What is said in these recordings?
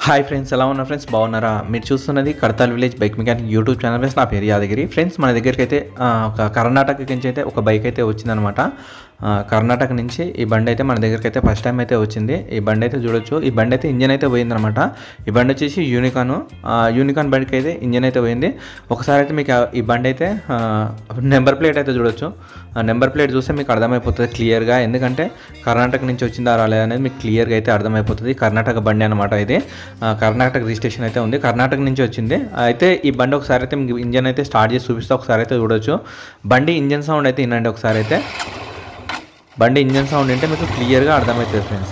hi friends ఎలా ఉన్నారు friends బాగున్నారా మీరు చూస్తున్నది Kadthal village bike mechanic YouTube channel friends నా పేరు యాదగిరి ఫ్రెండ్స్ మన దగ్గరికి అయితే ఆ, ఒక కర్ణాటక నుంచి అయితే ఒక బైక్ అయితే వచ్చిందనమాట ఆ, కర్ణాటక నుంచి ఈ బండి అయితే మన దగ్గరికి అయితే ఫస్ట్ టైం అయితే వచ్చింది ఈ బండి అయితే చూడొచ్చు ఈ బండి అయితే ఇంజన్ అయితే పోయిందనమాట ఈ బండి వచ్చేసి యూనికాన్ యూనికాన్ బండికి అయితే ఇంజన్ అయితే పోయింది ఒకసారి అయితే మీకు ఆ- ఈ బండి అయితే నెంబర్ ప్లేట్ అయితే చూడొచ్చు ఆ నెంబర్ ప్లేట్ చూస్తే మీకు అర్థమైపోతుంది క్లియర్గా ఎందుకంటే కర్ణాటక నుంచి వచ్చిందా రాలేదా అనేది మీకు క్లియర్గా అయితే అర్థమైపోతుంది కర్ణాటక బండి అనమాట ఇది ఆ, కర్ణాటక రిజిస్ట్రేషన్ అయితే ఉంది కర్ణాటక నుంచి వచ్చింది అయితే ఈ బండి ఒకసారి అయితే మీకు ఇంజన్ అయితే స్టార్ట్ చేసి చూపిస్తే ఒకసారి అయితే చూడొచ్చు బండి ఇంజన్ సౌండ్ అయితే వినండి ఒకసారి అయితే బండి ఇంజన్ సౌండ్ అంటే మీకు క్లియర్గా అర్థమవుతుంది ఫ్రెండ్స్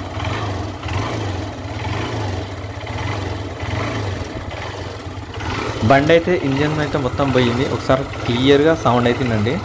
బండి అయితే ఇంజన్ అయితే మొత్తం పోయింది ఒకసారి క్లియర్గా సౌండ్ అయితే వినండి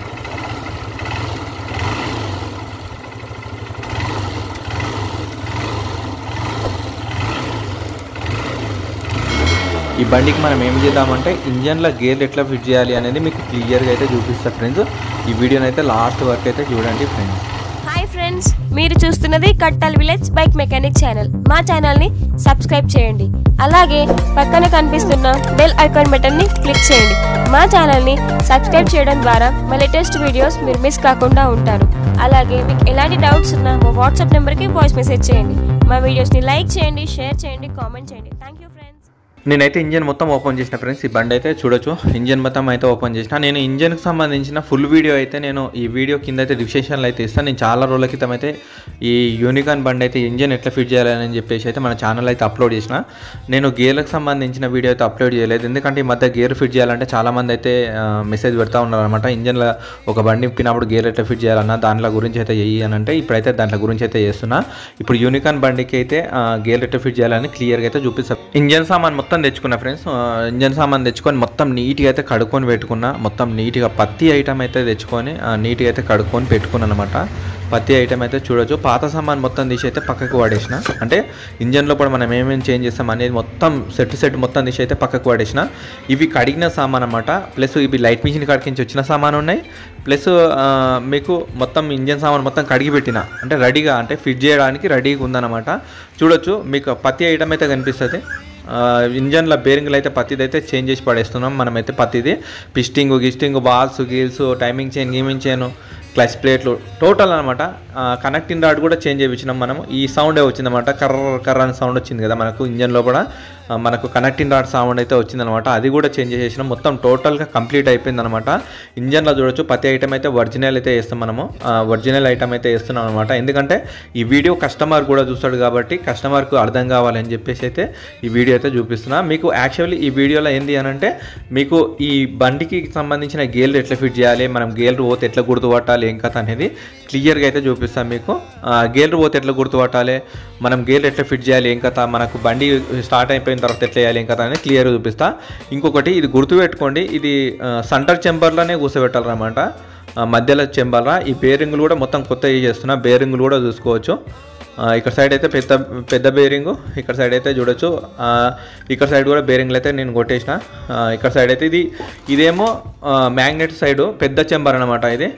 ఈ బండికి మనం ఏం చేద్దామంటే ఇంజన్లో గేర్లు ఎట్లా ఫిట్ చేయాలి అనేది మీకు క్లియర్గా అయితే చూపిస్తా ఫ్రెండ్స్ ఈ వీడియోని అయితే లాస్ట్ వరకు అయితే చూడండి ఫ్రెండ్స్ హాయ్ ఫ్రెండ్స్ మీరు చూస్తున్నది Kattal village bike mechanic channel మా ఛానల్ని సబ్స్క్రైబ్ చేయండి అలాగే పక్కన కనిపిస్తున్న బెల్ ఐకాన్ బటన్ని క్లిక్ చేయండి మా ఛానల్ని సబ్స్క్రైబ్ చేయడం ద్వారా మా లేటెస్ట్ వీడియోస్ మీరు మిస్ కాకుండా ఉంటారు అలాగే మీకు ఎలాంటి డౌట్స్ ఉన్నా మా వాట్సాప్ నెంబర్కి వాయిస్ మెసేజ్ చేయండి మా వీడియోస్ని లైక్ చేయండి షేర్ చేయండి కామెంట్ చేయండి థ్యాంక్ యూ ఫ్రెండ్స్ నేనైతే ఇంజన్ మొత్తం ఓపెన్ చేసిన ఫ్రెండ్స్ ఈ బండి అయితే చూడొచ్చు ఇంజన్ మొత్తం అయితే ఓపెన్ చేసిన నేను ఇంజన్కి సంబంధించిన ఫుల్ వీడియో అయితే నేను ఈ వీడియో కింద అయితే డిస్క్రిప్షన్లో అయితే ఇస్తాను నేను చాలా రోజుల క్రితం అయితే ఈ యూనికాన్ బండి అయితే ఇంజన్ ఎట్లా ఫిట్ చేయాలని చెప్పేసి అయితే మన ఛానల్ అయితే అప్లోడ్ చేసిన నేను గేర్లకు సంబంధించిన వీడియో అయితే అప్లోడ్ చేయలేదు ఎందుకంటే ఈ మధ్య గేర్ ఫిట్ చేయాలంటే చాలామంది అయితే మెసేజ్ పెడతా ఉన్నారు అనమాట ఇంజన్లో ఒక బండి ఇప్పినప్పుడు గేర్ ఎట్లా ఫిట్ చేయాలన్నా దాంట్లో గురించి అయితే చెయ్యి అని అంటే ఇప్పుడైతే దాంట్లో గురించి అయితే చేస్తున్నా ఇప్పుడు యూనికాన్ బండికి అయితే ఆ, గేర్ ఎట్లా ఫిట్ చేయాలని క్లియర్గా అయితే చూపిస్తాను ఇంజన్ సామాన్ మొత్తం తెచ్చుకున్నా ఫ్రెండ్స్ ఆ, ఇంజన్ సామాన్ తెచ్చుకొని మొత్తం నీట్గా అయితే కడుక్కొని పెట్టుకున్నా మొత్తం నీట్గా పత్తి ఐటమ్ అయితే తెచ్చుకొని ఆ, నీట్గా అయితే కడుక్కొని పెట్టుకున్నాను అనమాట పత్తి ఐటమ్ అయితే చూడొచ్చు పాత సామాన్ మొత్తం తీసి అయితే పక్కకు వాడేసిన అంటే ఇంజన్లో కూడా మనం ఏమేమి చేంజ్ చేస్తాం అనేది మొత్తం సెట్ సెట్ మొత్తం తీసి అయితే పక్కకు వాడేసిన ఇవి కడిగిన సామాన్ అనమాట ప్లస్ ఇవి లైట్ మిషన్ కాడికించి వచ్చిన సామాన్ ఉన్నాయి ప్లస్ ఆ, మీకు మొత్తం ఇంజన్ సామాన్ మొత్తం కడిగి పెట్టిన అంటే రెడీగా అంటే ఫిట్ చేయడానికి రెడీగా ఉందన్నమాట చూడొచ్చు మీకు పత్తి ఐటమ్ అయితే కనిపిస్తుంది ఆ, ఇంజన్ల బేరింగ్లు అయితే పత్తిది అయితే చేంజ్ చేసి పడేస్తున్నాం మనమైతే పత్తిది పిస్టింగ్ గిస్టింగ్ బాల్స్ గీల్స్ టైమింగ్ చైన్ గేమింగ్ చైన్ క్లచ్ ప్లేట్లు టోటల్ అనమాట కనెక్టింగ్ రాడ్ కూడా చేంజ్ చేయించినాం మనం ఈ సౌండే వచ్చిందన్నమాట కర్ర కర్ర అని సౌండ్ వచ్చింది కదా మనకు ఇంజన్లో కూడా ఆ, మనకు కనెక్టింగ్ రాడ్ సౌండ్ అయితే వచ్చిందనమాట అది కూడా చేంజ్ చేసేసినాం మొత్తం టోటల్గా కంప్లీట్ అయిపోయింది అనమాట ఇంజన్లో చూడొచ్చు ప్రతి ఐటమ్ అయితే ఒరిజినల్ అయితే వేస్తాం మనము ఒరిజినల్ ఐటమ్ అయితే వేస్తున్నాం అనమాట ఎందుకంటే ఈ వీడియో కస్టమర్ కూడా చూస్తాడు కాబట్టి కస్టమర్కు అర్థం కావాలని చెప్పేసి అయితే ఈ వీడియో అయితే చూపిస్తున్నా మీకు యాక్చువల్లీ ఈ వీడియోలో ఏంది అని అంటే మీకు ఈ బండికి సంబంధించిన గేర్లు ఎట్లా ఫిట్ చేయాలి మనం గేర్లు పోతే ఎట్లా గుర్తుపట్టాలి ఏం కథ అనేది క్లియర్గా అయితే చూపిస్తాం మీకు ఆ, గేర్లు పోతే ఎట్లా గుర్తుపట్టాలి మనం గేర్లు ఎట్లా ఫిట్ చేయాలి ఏం కథ మనకు బండి స్టార్ట్ అయిపోయిన తర్వాత ఎట్లా చేయాలి ఏం కథ అనేది క్లియర్గా చూపిస్తా ఇంకొకటి ఇది గుర్తుపెట్టుకోండి ఇది సెంటర్ చెంబర్లోనే కూర్చోబెట్టాలన్నమాట ఆ, మధ్యలో చెంబర్లా ఈ బేరింగ్లు కూడా మొత్తం కొత్త చేస్తున్నా బేరింగ్లు కూడా చూసుకోవచ్చు ఆ, ఇక్కడ సైడ్ అయితే పెద్ద పెద్ద బేరింగ్ ఇక్కడ సైడ్ అయితే చూడొచ్చు ఆ, ఇక్కడ సైడ్ కూడా బేరింగ్లు అయితే నేను కొట్టేసిన ఆ, ఇక్కడ సైడ్ అయితే ఇది ఇదేమో మ్యాగ్నెట్ సైడ్ పెద్ద చెంబర్ అనమాట ఇది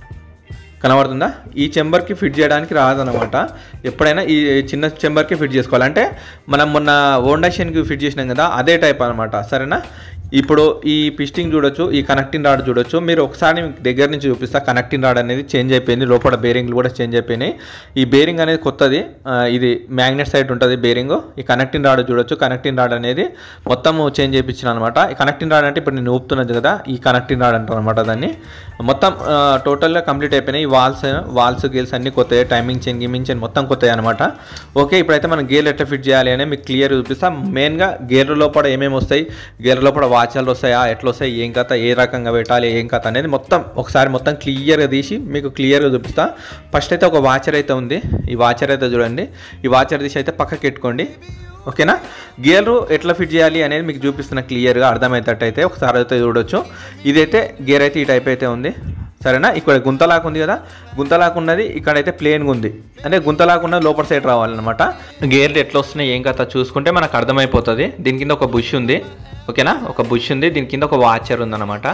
కనబడుతుందా ఈ చెంబర్కి ఫిట్ చేయడానికి రాదనమాట ఎప్పుడైనా ఈ చిన్న చెంబర్కి ఫిట్ చేసుకోవాలి అంటే మనం మొన్న ఓండాషన్కి ఫిట్ చేసినాం కదా అదే టైప్ అనమాట సరేనా ఇప్పుడు ఈ పిస్టింగ్ చూడొచ్చు ఈ కనెక్టింగ్ రాడ్ చూడొచ్చు మీరు ఒకసారి మీకు దగ్గర నుంచి చూపిస్తా కనెక్టింగ్ రాడ్ అనేది చేంజ్ అయిపోయింది లోపల బేరింగ్లు కూడా చేంజ్ అయిపోయినాయి ఈ బేరింగ్ అనేది కొత్తది ఆ, ఇది మ్యాగ్నెట్ సైడ్ ఉంటుంది బేరింగ్ ఈ కనెక్టింగ్ రాడ్ చూడొచ్చు కనెక్టింగ్ రాడ్ అనేది మొత్తం చేంజ్ చేయించిన అనమాట ఈ కనెక్టింగ్ రాడ్ అంటే ఇప్పుడు నేను ఊపుతున్నది కదా ఈ కనెక్టింగ్ రాడ్ అంటారు అనమాట దాన్ని మొత్తం ఆ, టోటల్గా కంప్లీట్ అయిపోయినాయి ఈ వాల్స్ వాల్స్ గేల్స్ అన్ని కొత్తాయి టైమింగ్ చైన్ గిమింగ్ చైన్ మొత్తం కొత్తాయి అనమాట ఓకే ఇప్పుడైతే మనం గేర్ ఎట్లా ఫిట్ చేయాలి అని మీకు క్లియర్ చూపిస్తాం మెయిన్గా గేర్ లోపల ఏమేమి వస్తాయి గేర్ లోపల వాచర్లు వస్తాయా ఎట్లా వస్తాయి ఏం కథ ఏ రకంగా పెట్టాలి ఏం కథ అనేది మొత్తం ఒకసారి మొత్తం క్లియర్గా తీసి మీకు క్లియర్గా చూపిస్తా ఫస్ట్ అయితే ఒక వాచర్ అయితే ఉంది ఈ వాచర్ అయితే చూడండి ఈ వాచర్ తీసి అయితే పక్కకి పెట్టుకోండి ఓకేనా గేర్ ఎట్లా ఫిట్ చేయాలి అనేది మీకు చూపిస్తున్న క్లియర్గా అర్థమయ్యేటట్టు అయితే ఒకసారి అయితే చూడొచ్చు ఇదైతే గేర్ అయితే ఈ టైప్ అయితే ఉంది సరేనా ఇక్కడ గుంతలాకు ఉంది కదా గుంతలాకు ఉన్నది ఇక్కడైతే ప్లేన్గా ఉంది అంటే గుంతలాకు ఉన్నది లోపల సైడ్ రావాలన్నమాట గేర్లు ఎట్లా వస్తున్నాయి ఏం కథ చూసుకుంటే మనకు అర్థమైపోతుంది దీని కింద ఒక బుష్ ఉంది ఓకేనా ఒక బుష్ ఉంది దీని కింద ఒక వాచర్ ఉందన్నమాట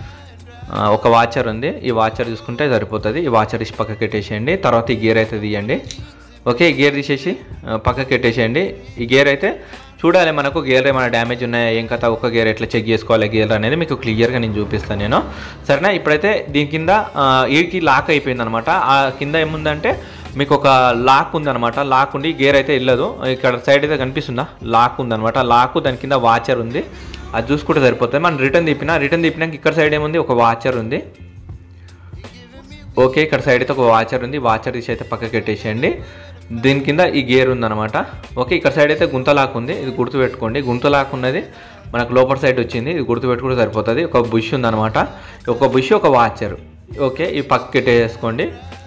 ఆ, ఒక వాచర్ ఉంది ఈ వాచర్ చూసుకుంటే సరిపోతుంది ఈ వాచర్ ఇచ్చి పక్కకి పెట్టేసేయండి తర్వాత ఈ గేర్ అయితే తీయండి ఓకే ఈ గేర్ తీసేసి ఆ, పక్కకి పెట్టేసేయండి ఈ గేర్ అయితే చూడాలి మనకు గేర్ ఏమైనా డ్యామేజ్ ఉన్నాయా ఏం కథ ఒక గేర్ ఎట్లా చెక్ చేసుకోవాలి గేర్ అనేది మీకు క్లియర్గా నేను చూపిస్తాను నేను సరేనా ఇప్పుడైతే దీని కింద ఆ, ఈడికి లాక్ అయిపోయింది అనమాట ఆ కింద ఏముందంటే మీకు ఒక లాక్ ఉందన్నమాట లాక్ ఉండి గేర్ అయితే వెళ్ళదు ఇక్కడ సైడ్ అయితే కనిపిస్తుందా లాక్ ఉందన్నమాట లాక్ దాని కింద వాచర్ ఉంది అది చూసుకుంటే సరిపోతుంది మనం రిటర్న్ తిప్పినా రిటర్న్ తిప్పినాక ఇక్కడ సైడ్ ఏముంది ఒక వాచర్ ఉంది ఓకే ఇక్కడ సైడ్ అయితే ఒక వాచర్ ఉంది వాచర్ తీసి అయితే పక్కకి పెట్టేసేయండి దీని కింద ఈ గేర్ ఉందన్నమాట ఓకే ఇక్కడ సైడ్ అయితే గుంతలాక్ ఉంది ఇది గుర్తుపెట్టుకోండి గుంతలాక్ ఉన్నది మనకు లోపల సైడ్ వచ్చింది ఇది గుర్తుపెట్టుకుంటే సరిపోతుంది ఒక బుష్ ఉందన్నమాట ఒక బుష్ ఒక వాచర్ ఓకే ఈ పక్కకి పెట్టేసుకోండి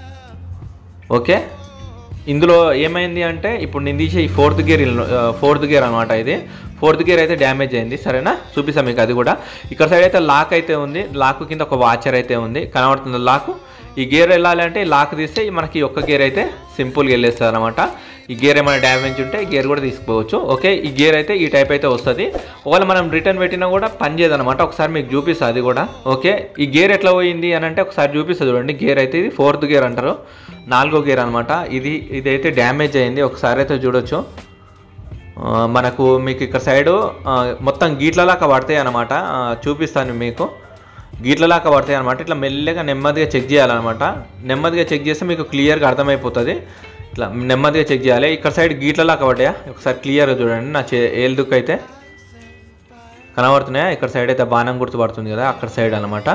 ఓకే ఇందులో ఏమైంది అంటే ఇప్పుడు నేను తీసే ఈ ఫోర్త్ గేర్ ఫోర్త్ గేర్ అనమాట ఇది ఫోర్త్ గేర్ అయితే డ్యామేజ్ అయింది సరేనా చూపిస్తాను మీకు అది కూడా ఇక్కడ సైడ్ అయితే లాక్ అయితే ఉంది లాక్ కింద ఒక వాచర్ అయితే ఉంది కనబడుతుంది లాక్ ఈ గేర్ వెళ్ళాలి అంటే ఈ లాక్ తీస్తే మనకి ఈ ఒక్క గేర్ అయితే సింపుల్గా వెళ్ళేస్తుంది అనమాట ఈ గేర్ ఏమైనా డ్యామేజ్ ఉంటే ఈ గేర్ కూడా తీసుకోవచ్చు ఓకే ఈ గేర్ అయితే ఈ టైప్ అయితే వస్తుంది ఒకవేళ మనం రిటర్న్ పెట్టినా కూడా పనిచేయదు అనమాట ఒకసారి మీకు చూపిస్తుంది అది కూడా ఓకే ఈ గేర్ ఎట్లా పోయింది అని అంటే ఒకసారి చూపిస్తుంది చూడండి గేర్ అయితే ఇది ఫోర్త్ గేర్ అంటారు నాలుగో గేర్ అనమాట ఇది ఇదైతే డ్యామేజ్ అయింది ఒకసారి అయితే చూడొచ్చు ఆ, మనకు మీకు ఇక్కడ సైడు ఆ, మొత్తం గీట్లలాగా పడతాయి అనమాట చూపిస్తాను మీకు గీట్లలాగా పడతాయి అనమాట ఇట్లా మెల్లగా నెమ్మదిగా చెక్ చేయాలన్నమాట నెమ్మదిగా చెక్ చేస్తే మీకు క్లియర్గా అర్థమైపోతుంది ఇట్లా నెమ్మదిగా చెక్ చేయాలి ఇక్కడ సైడ్ గీట్లలాగా పడ్డాయా ఒకసారి క్లియర్గా చూడండి నా చే ఏలుదుకు అయితే కనబడుతున్నాయా ఇక్కడ సైడ్ అయితే బాణం గుర్తు పడుతుంది కదా అక్కడ సైడ్ అనమాట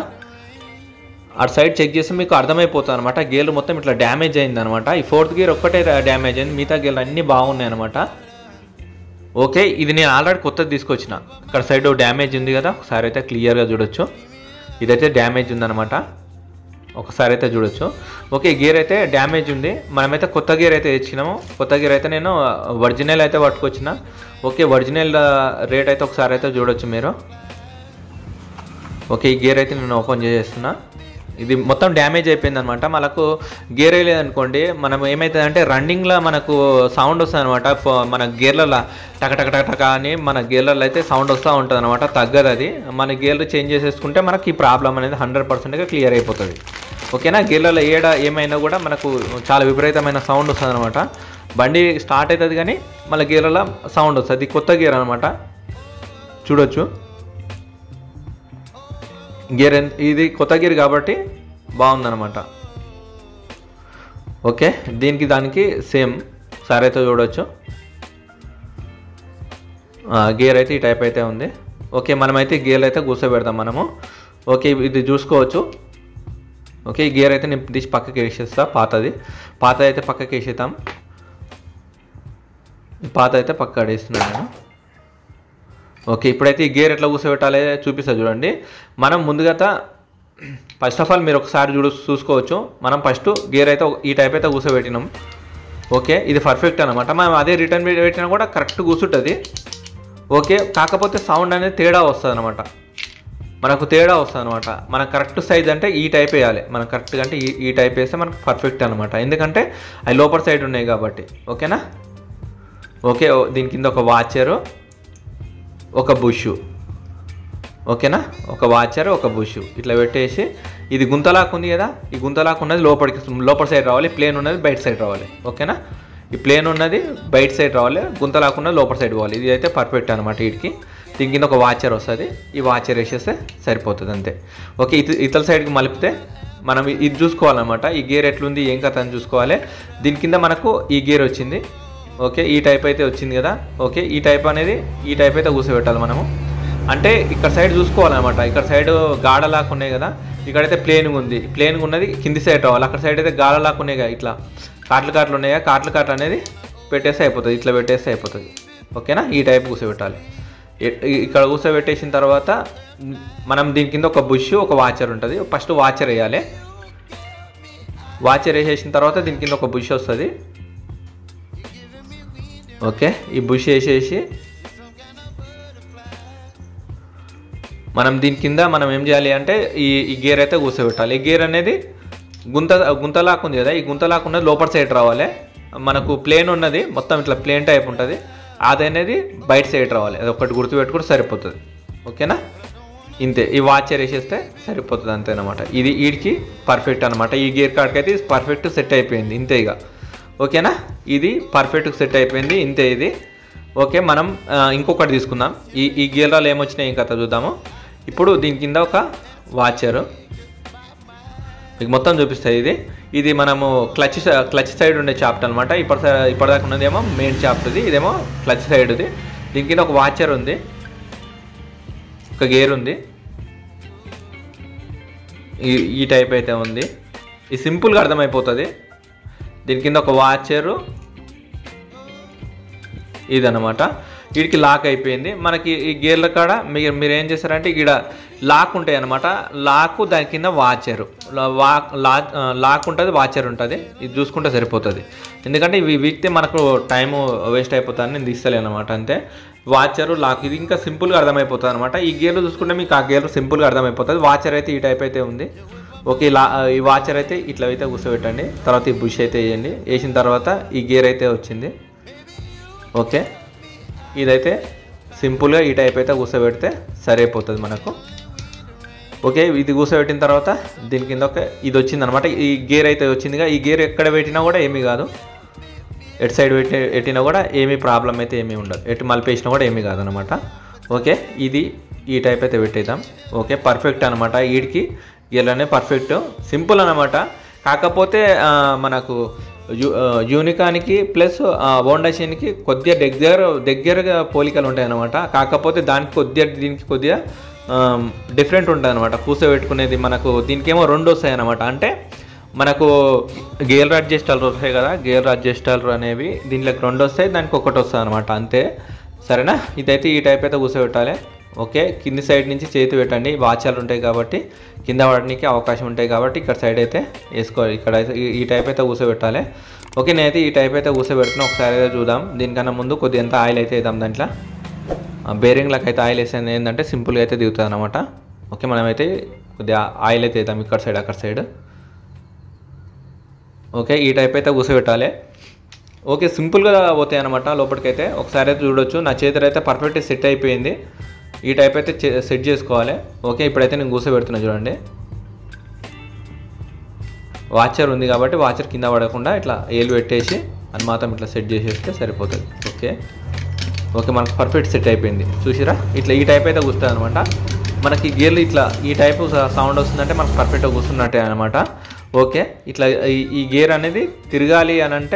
అటు సైడ్ చెక్ చేస్తే మీకు అర్థమైపోతుంది అనమాట గేర్ మొత్తం ఇట్లా డ్యామేజ్ అయింది అనమాట ఈ ఫోర్త్ గేర్ ఒక్కటే డ్యామేజ్ అయింది మిగతా గేర్లు అన్నీ బాగున్నాయి అనమాట ఓకే ఇది నేను ఆల్రెడీ కొత్తది తీసుకొచ్చిన ఇక్కడ సైడ్ డ్యామేజ్ ఉంది కదా ఒకసారి అయితే క్లియర్గా చూడొచ్చు ఇదైతే డ్యామేజ్ ఉందన్నమాట ఒకసారి అయితే చూడొచ్చు ఓకే గేర్ అయితే డ్యామేజ్ ఉంది మనమైతే కొత్త గేర్ అయితే తెచ్చినాము కొత్త గేర్ అయితే నేను ఒరిజినల్ అయితే పట్టుకొచ్చిన ఓకే ఒరిజినల్ రేట్ అయితే ఒకసారి అయితే చూడొచ్చు మీరు ఓకే ఈ గేర్ అయితే నేను ఓపెన్ చేసేస్తున్నా ఇది మొత్తం డ్యామేజ్ అయిపోయింది అనమాట మనకు గేర్ వేయలేదనుకోండి మనం ఏమవుతుందంటే రన్నింగ్లో మనకు సౌండ్ వస్తుంది అనమాట మన గేర్లలో టక టక టక టక అని మన గేర్లలో అయితే సౌండ్ వస్తూ ఉంటుంది అనమాట తగ్గదు అది మన గేర్లు చేంజ్ చేసేసుకుంటే మనకి ఈ ప్రాబ్లం అనేది హండ్రెడ్ పర్సెంట్గా క్లియర్ అయిపోతుంది ఓకేనా గేర్లలో ఏడ ఏమైనా కూడా మనకు చాలా విపరీతమైన సౌండ్ వస్తుంది అనమాట బండి స్టార్ట్ అవుతుంది కానీ మళ్ళీ గేర్లలో సౌండ్ వస్తుంది ఇది కొత్త గేర్ అనమాట చూడొచ్చు గేర్ ఎన్- ఇది కొత్త గేర్ కాబట్టి బాగుందన్నమాట ఓకే దీనికి దానికి సేమ్ సార్ అయితే చూడవచ్చు ఆ, గేర్ అయితే ఈ టైప్ అయితే ఉంది ఓకే మనమైతే ఈ గేర్ అయితే కూర్చోబెడతాం మనము ఓకే ఇది చూసుకోవచ్చు ఓకే ఈ గేర్ అయితే నేను తీసి పక్కకి వేసేస్తా పాతది పాత అయితే పక్కకి వేసేద్దాం పాత అయితే పక్క వేస్తున్నాను నేను ఓకే ఇప్పుడైతే ఈ గేర్ ఎట్లా కూర్చోబెట్టాలి చూపిస్తా చూడండి మనం ముందుగా ఫస్ట్ ఆఫ్ ఆల్ మీరు ఒకసారి చూడు చూసుకోవచ్చు మనం ఫస్ట్ గేర్ అయితే ఒక- ఈ టైప్ అయితే కూర్చోబెట్టినాం ఓకే ఇది పర్ఫెక్ట్ అనమాట మనం అదే రిటర్న్ పెట్టినా కూడా కరెక్ట్ కూర్చుంటుంది ఓకే కాకపోతే సౌండ్ అనేది తేడా వస్తుంది అనమాట మనకు తేడా వస్తుంది అనమాట మన కరెక్ట్ సైజ్ అంటే ఈ టైప్ వేయాలి మనం కరెక్ట్గా అంటే ఈ ఈ టైప్ వేస్తే మనకు పర్ఫెక్ట్ అనమాట ఎందుకంటే అవి లోపల సైడ్ ఉన్నాయి కాబట్టి ఓకేనా ఓకే ఓ- దీని కింద ఒక వాచరు ఒక బుష్ ఓకేనా ఒక వాచర్ ఒక బుష్ ఇట్లా పెట్టేసి ఇది గుంతలాక్ ఉంది కదా ఈ గుంతలాక్ ఉన్నది లోపలికి లోపల సైడ్ రావాలి ప్లేన్ ఉన్నది బయట సైడ్ రావాలి ఓకేనా ఈ ప్లేన్ ఉన్నది బయట సైడ్ రావాలి గుంతలాక్ ఉన్నది లోపల సైడ్ పోవాలి ఇది అయితే పర్ఫెక్ట్ అనమాట వీటికి దీని కింద ఒక వాచర్ వస్తుంది ఈ వాచర్ వేసేస్తే సరిపోతుంది అంతే ఓకే ఇత ఇతల సైడ్కి మలిపితే మనం ఇ- ఇది చూసుకోవాలన్నమాట ఈ గేర్ ఎట్లుంది ఏం కథ అని చూసుకోవాలి దీని కింద మనకు ఈ గేర్ వచ్చింది ఓకే ఈ టైప్ అయితే వచ్చింది కదా ఓకే ఈ టైప్ అనేది ఈ టైప్ అయితే కూర్చోబెట్టాలి మనము అంటే ఇక్కడ సైడ్ చూసుకోవాలన్నమాట ఇక్కడ సైడ్ గాడలాగా ఉన్నాయి కదా ఇక్కడైతే ప్లేన్గా ఉంది ప్లేన్గా ఉన్నది కింది సైడ్ రావాలి అక్కడ సైడ్ అయితే గాడలాగా ఉన్నాయి కదా ఇట్లా కాట్లు కాట్లు ఉన్నాయా కాట్లు కాట్లు అనేది పెట్టేస్తే అయిపోతుంది ఇట్లా పెట్టేస్తే అయిపోతుంది ఓకేనా ఈ టైప్ కూర్చోబెట్టాలి ఇ- ఇక్కడ కూర్చోబెట్టేసిన తర్వాత మనం దీని కింద ఒక బుష్ ఒక వాచర్ ఉంటుంది ఫస్ట్ వాచర్ వేయాలి వాచర్ వేసేసిన తర్వాత దీని కింద ఒక బుష్ వస్తుంది ఓకే ఈ బుష్ వేసేసి మనం దీని కింద మనం ఏం చేయాలి అంటే ఈ ఈ గేర్ అయితే కూర్చోబెట్టాలి ఈ గేర్ అనేది గుంత గుంతలాక్ ఉంది కదా ఈ గుంతలాక్ ఉన్నది లోపల సైడ్ రావాలి మనకు ప్లేన్ ఉన్నది మొత్తం ఇట్లా ప్లేన్ టైప్ ఉంటుంది అది అనేది బయట సైడ్ రావాలి అది ఒకటి గుర్తుపెట్టుకుంటే సరిపోతుంది ఓకేనా ఇంతే ఈ వాచర్ వేసేస్తే సరిపోతుంది అంతేనమాట ఇది వీడికి పర్ఫెక్ట్ అనమాట ఈ గేర్ కార్డ్కి అయితే పర్ఫెక్ట్ సెట్ అయిపోయింది ఇంతే ఇక ఓకేనా ఇది పర్ఫెక్ట్ సెట్ అయిపోయింది ఇంతే ఇది ఓకే మనం ఆ, ఇంకొకటి తీసుకుందాం ఈ ఈ గేర్రాలు ఏమొచ్చినాయి ఏం కథ చూద్దాము ఇప్పుడు దీని కింద ఒక వాచరు మీకు మొత్తం చూపిస్తుంది ఇది ఇది మనము క్లచ్ స- క్లచ్ సైడ్ ఉండే చాప్టర్ అనమాట ఇప్పటి సై- ఇప్పటిదాకా ఉన్నదేమో మెయిన్ చాప్టర్ది ఇదేమో క్లచ్ సైడ్ది దీని కింద ఒక వాచర్ ఉంది ఒక గేర్ ఉంది ఈ ఈ టైప్ అయితే ఉంది ఇది సింపుల్గా అర్థమైపోతుంది దీని కింద ఒక వాచరు ఇదనమాట వీడికి లాక్ అయిపోయింది మనకి ఈ గేర్ల కాడ మీరు మీరు ఏం చేస్తారంటే ఇక్కడ లాక్ ఉంటాయి అనమాట లాక్ దాని కింద వాచరు లాక్ లాక్ ఉంటుంది వాచర్ ఉంటుంది ఇది చూసుకుంటే సరిపోతుంది ఎందుకంటే ఇవి వీక్తే మనకు టైము వేస్ట్ అయిపోతుంది నేను తీస్తలేను అనమాట అంతే వాచరు లాక్ ఇది ఇంకా సింపుల్గా అర్థమైపోతుంది అనమాట ఈ గేర్లు చూసుకుంటే మీకు ఆ గేర్లు సింపుల్గా అర్థమైపోతుంది వాచర్ అయితే ఈ టైప్ అయితే ఉంది ఓకే ఇలా ఈ వాచర్ అయితే ఇట్లా అయితే కూర్చోబెట్టండి తర్వాత ఈ బుష్ అయితే వేయండి వేసిన తర్వాత ఈ గేర్ అయితే వచ్చింది ఓకే ఇదైతే సింపుల్గా ఈ టైప్ అయితే కూర్చోబెడితే సరిపోతుంది మనకు ఓకే ఇది కూర్చోబెట్టిన తర్వాత దీని కింద ఒక ఇది వచ్చింది అనమాట ఈ గేర్ అయితే వచ్చిందిగా ఈ గేర్ ఎక్కడ పెట్టినా కూడా ఏమీ కాదు ఎటు సైడ్ పెట్టి పెట్టినా కూడా ఏమీ ప్రాబ్లం అయితే ఏమీ ఉండదు ఎటు మలిపేసినా కూడా ఏమీ కాదనమాట ఓకే ఇది ఈ టైప్ అయితే పెట్టేద్దాం ఓకే పర్ఫెక్ట్ అనమాట వీడికి గేర్లనే పర్ఫెక్ట్ సింపుల్ అనమాట కాకపోతే ఆ, మనకు యు- ఆ, యూనికానికి ప్లస్ బోండాషన్కి కొద్దిగా దగ్గర దగ్గరగా పోలికలు ఉంటాయి అనమాట కాకపోతే దానికి కొద్దిగా దీనికి కొద్దిగా డిఫరెంట్ ఉంటుంది అనమాట కూర్చోబెట్టుకునేది మనకు దీనికేమో రెండు వస్తాయి అనమాట అంటే మనకు గేర్ అడ్జస్టాలు వస్తాయి కదా గేర్ అడ్జస్టాలు అనేవి దీంట్లోకి రెండు వస్తాయి దానికి ఒకటి వస్తుంది అనమాట అంతే సరేనా ఇదైతే ఈ టైప్ అయితే కూర్చోబెట్టాలి ఓకే కింది సైడ్ నుంచి చేతి పెట్టండి వాచాలు ఉంటాయి కాబట్టి కింద పడడానికి అవకాశం ఉంటాయి కాబట్టి ఇక్కడ సైడ్ అయితే వేసుకోవాలి ఇక్కడ అయితే ఈ- ఈ టైప్ అయితే కూర్చోబెట్టాలి ఓకే నేనైతే ఈ టైప్ అయితే కూర్చోబెడుతున్నా ఒకసారి అయితే చూద్దాం దీనికన్నా ముందు కొద్దిగా ఎంత ఆయిల్ అయితే వేద్దాం దాంట్లో బేరింగ్లకు అయితే ఆయిల్ వేసేది ఏంటంటే సింపుల్గా అయితే దిగుతుంది అనమాట ఓకే మనమైతే కొద్దిగా ఆయిల్ అయితే వేద్దాం ఇక్కడ సైడ్ అక్కడ సైడ్ ఓకే ఈ టైప్ అయితే కూర్చోబెట్టాలి ఓకే సింపుల్గా పోతాయి అనమాట లోపలికైతే ఒకసారి అయితే చూడొచ్చు నా చేతులు అయితే పర్ఫెక్ట్ సెట్ అయిపోయింది ఈ టైప్ అయితే చే- సెట్ చేసుకోవాలి ఓకే ఇప్పుడైతే నేను కూర్చోబెడుతున్నా చూడండి వాచర్ ఉంది కాబట్టి వాచర్ కింద పడకుండా ఇట్లా ఏలు పెట్టేసి అది మాత్రం ఇట్లా సెట్ చేసేస్తే సరిపోతుంది ఓకే ఓకే మనకు పర్ఫెక్ట్ సెట్ అయిపోయింది చూసిరా ఇట్లా ఈ టైప్ అయితే కూస్తుంది అనమాట మనకి గేర్లు ఇట్లా ఈ టైప్ సౌండ్ వస్తుందంటే మనకు పర్ఫెక్ట్గా కూర్చున్నట్టే అనమాట ఓకే ఇట్లా ఈ- ఈ గేర్ అనేది తిరగాలి అని అంటే